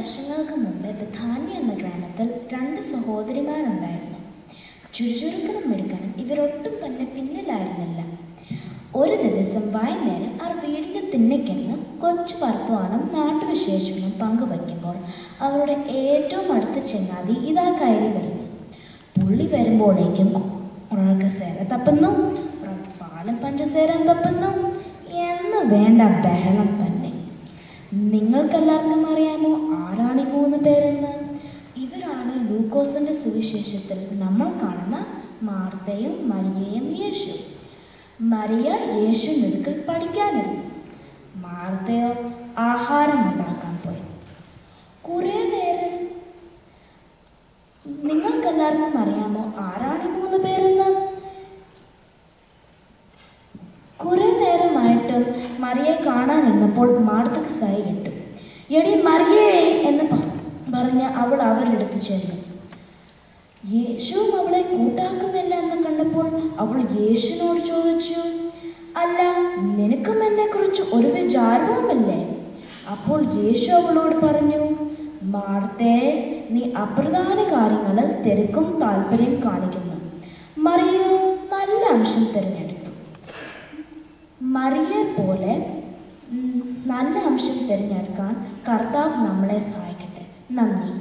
വർഷങ്ങൾക്ക് മുമ്പ് ബഥാന്യ എന്ന ഗ്രാമത്തിൽ രണ്ട് സഹോദരിമാരുണ്ടായിരുന്നു ചുരുചുരുക്കനും മെടുക്കാനും ഇവരൊട്ടും തന്നെ പിന്നിലായിരുന്നില്ല ഒരു ദിവസം വൈകുന്നേരം അവർ വീടിൻ്റെ തിണ്ണയ്ക്കെന്ന് കൊച്ചു വർത്തമാനം നാട്ടുവിശേഷങ്ങളും പങ്കുവയ്ക്കുമ്പോൾ അവരുടെ ഏറ്റവും അടുത്ത ചെങ്ങാതി ഇതാ കയറി വരുന്നു പുള്ളി വരുമ്പോഴേക്കും ഒരാൾക്ക് സേര തപ്പുന്നു ഒരാൾക്ക് പാലും പഞ്ചസേരം തപ്പുന്നു എന്ന് വേണ്ട ബഹളം തന്നെ നിങ്ങൾക്കെല്ലാവർക്കും അറിയാമോ ആരാണ് ഈ മൂന്ന് പേരെന്ന് ഇവരാണ് ലൂക്കോസിന്റെ സുവിശേഷത്തിൽ നമ്മൾ കാണുന്ന മാർത്തയും മരിയയും യേശു മരിയ യേശു നിടുക്കൽ പഠിക്കാനില്ല മാർത്തയോ ആഹാരം ഉണ്ടാക്കാൻ പോയി കുറേ നേരം നിങ്ങൾക്കെല്ലാവർക്കും അറിയാമോ ആരാണ് ഈ മൂന്ന് പേരെന്ന് കുറെ നേരമായിട്ടും മറിയെ കാണാനിരുന്നപ്പോൾ മാർത്തക്ക് സൈ കിട്ടും എടി മറിയേ എന്ന് പ- പറഞ്ഞ് അവൾ അവരുടെ അടുത്ത് ചെന്നു യേശുവും അവളെ കൂട്ടാക്കുന്നില്ല എന്ന് കണ്ടപ്പോൾ അവൾ യേശുവിനോട് ചോദിച്ചു അല്ല നിനക്കും എന്നെക്കുറിച്ച് ഒരു വിചാരവുമില്ലേ അപ്പോൾ യേശു അവളോട് പറഞ്ഞു മാർത്തേ നീ അപ്രധാന കാര്യങ്ങളിൽ തിരക്കും താല്പര്യം കാണിക്കുന്നു മറിയോ നല്ല അംശം തിരഞ്ഞെടുത്തു മറിയെ പോലെ ഉം, നല്ല അംശം തിരഞ്ഞെടുക്കാൻ കർത്താവ് നമ്മളെ സഹായിക്കട്ടെ നന്ദി